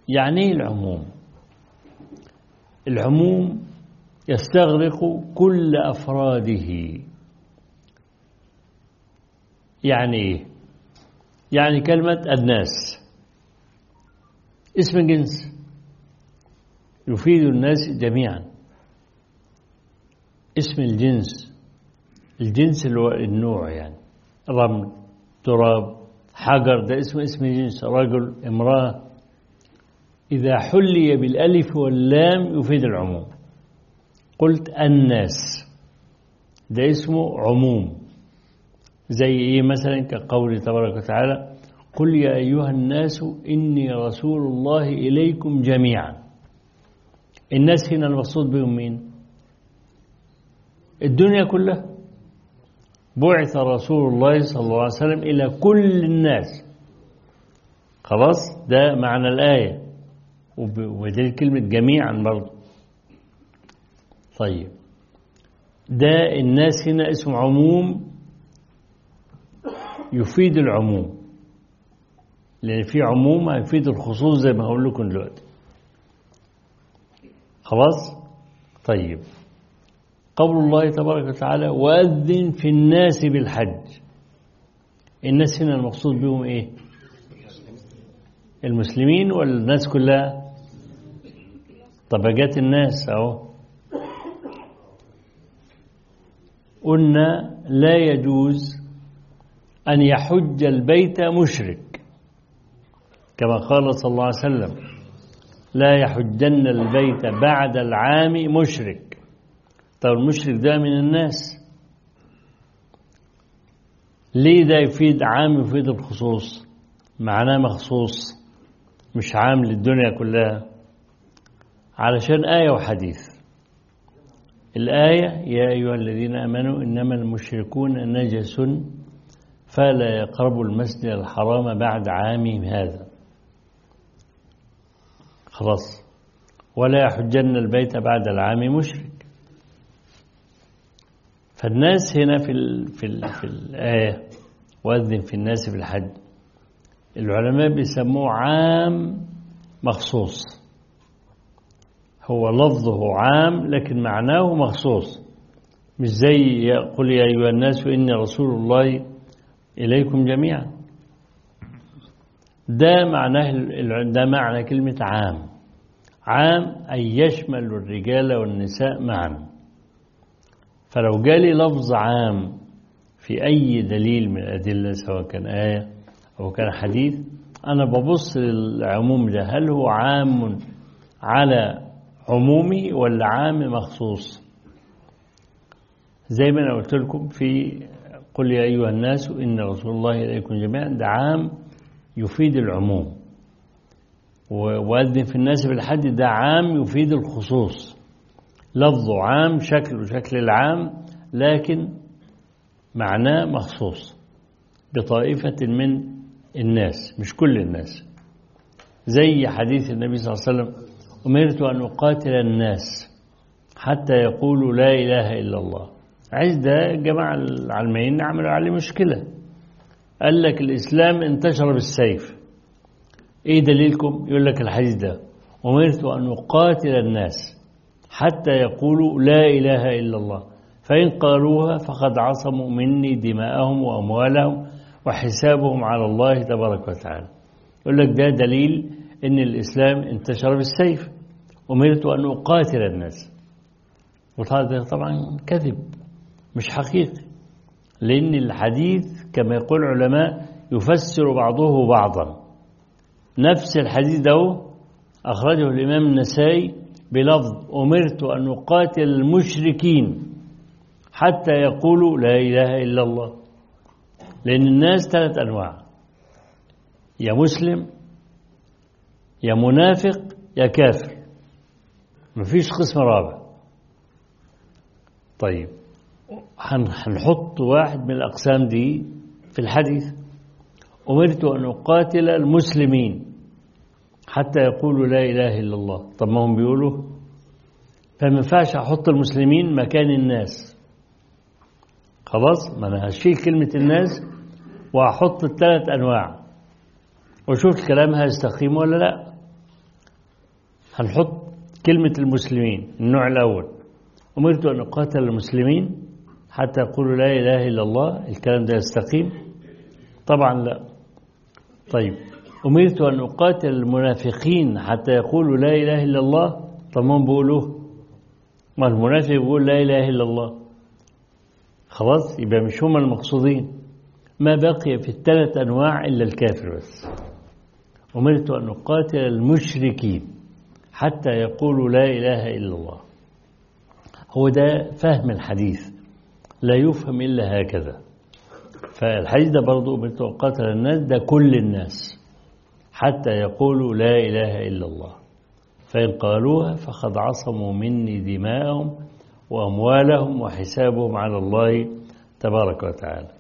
يعني ايه العموم العموم يستغرق كل أفراده يعني ايه يعني كلمة الناس اسم جنس يفيد الناس جميعا اسم الجنس الجنس اللي هو النوع يعني رمل تراب حجر ده اسم اسم جنس رجل امرأة إذا حلي بالألف واللام يفيد العموم قلت الناس ده اسمه عموم زي ايه مثلا كقوله تبارك وتعالى قل يا أيها الناس إني رسول الله إليكم جميعا الناس هنا المقصود بهم مين الدنيا كلها بعث رسول الله صلى الله عليه وسلم إلى كل الناس خلاص ده معنى الآية ودي كلمة جميعا برضه طيب ده الناس هنا اسم عموم يفيد العموم لأن في عموم هيفيد الخصوص زي ما هقول لكم دلوقتي خلاص طيب قول الله تبارك وتعالى وأذن في الناس بالحج الناس هنا المقصود بهم ايه المسلمين ولا الناس كلها طبقات الناس اهو قلنا لا يجوز أن يحج البيت مشرك كما قال صلى الله عليه وسلم لا يحجن البيت بعد العام مشرك طب المشرك ده من الناس ليه ده يفيد عام يفيد الخصوص معناه مخصوص مش عام للدنيا كلها علشان آية وحديث الآية يا أيها الذين آمنوا إنما المشركون نجس فلا يقربوا المسجد الحرام بعد عامهم هذا خلاص ولا يحجن البيت بعد العام مشرك فالناس هنا في ال في ال في الآية وأذن في الناس بالحج العلماء بيسموه عام مخصوص هو لفظه عام لكن معناه مخصوص مش زي قل يا أيها الناس إني رسول الله إليكم جميعا ده معناه ده معنى كلمة عام عام أي يشمل الرجال والنساء معا فلو جالي لفظ عام في أي دليل من الأدلة سواء كان آية أو كان حديث أنا ببص للعموم ده هل هو عام على عمومي ولا عام مخصوص زي ما أنا قلت لكم في قل يا أيها الناس إن رسول الله إليكم جميعا ده عام يفيد العموم وأذن في الناس بالحج ده عام يفيد الخصوص لفظه عام شكله شكل العام لكن معناه مخصوص بطائفة من الناس مش كل الناس زي حديث النبي صلى الله عليه وسلم أمرت أن أقاتل الناس حتى يقولوا لا إله إلا الله عايز ده الجماعة العلمانيين عملوا عليه مشكلة قال لك الإسلام انتشر بالسيف إيه دليلكم يقول لك الحديث ده أمرت أن أقاتل الناس حتى يقولوا لا إله إلا الله فإن قالوها فقد عصموا مني دماءهم وأموالهم وحسابهم على الله تبارك وتعالى يقول لك ده دليل ان الاسلام انتشر بالسيف امرت ان اقاتل الناس وهذا طبعا كذب مش حقيقي لان الحديث كما يقول العلماء يفسر بعضه بعضا نفس الحديث ده اخرجه الامام النسائي بلفظ امرت ان اقاتل المشركين حتى يقولوا لا اله الا الله لان الناس ثلاث انواع يا مسلم يا منافق يا كافر مفيش قسم رابع طيب هنحط واحد من الأقسام دي في الحديث أمرت أن أقاتل المسلمين حتى يقولوا لا إله إلا الله طب ما هم بيقولوا فما ينفعش أحط المسلمين مكان الناس خلاص ما أنا هشيل كلمة الناس وأحط الثلاث أنواع وشوف الكلام هيستقيم ولا لا هنحط كلمة المسلمين النوع الأول أمرت أن أقاتل المسلمين حتى يقولوا لا إله إلا الله الكلام ده يستقيم طبعا لا طيب أمرت أن أقاتل المنافقين حتى يقولوا لا إله إلا الله طب ما هم بيقولوه ما المنافق بيقول لا إله إلا الله خلاص يبقى مش هم المقصودين ما بقي في الثلاث أنواع إلا الكافر بس أمرت أن أقاتل المشركين حتى يقولوا لا إله إلا الله هو ده فهم الحديث لا يفهم إلا هكذا فالحديث ده برضه أمرت أن أقاتل الناس ده كل الناس حتى يقولوا لا إله إلا الله فإن قالوها فقد عصموا مني دماءهم وأموالهم وحسابهم على الله تبارك وتعالى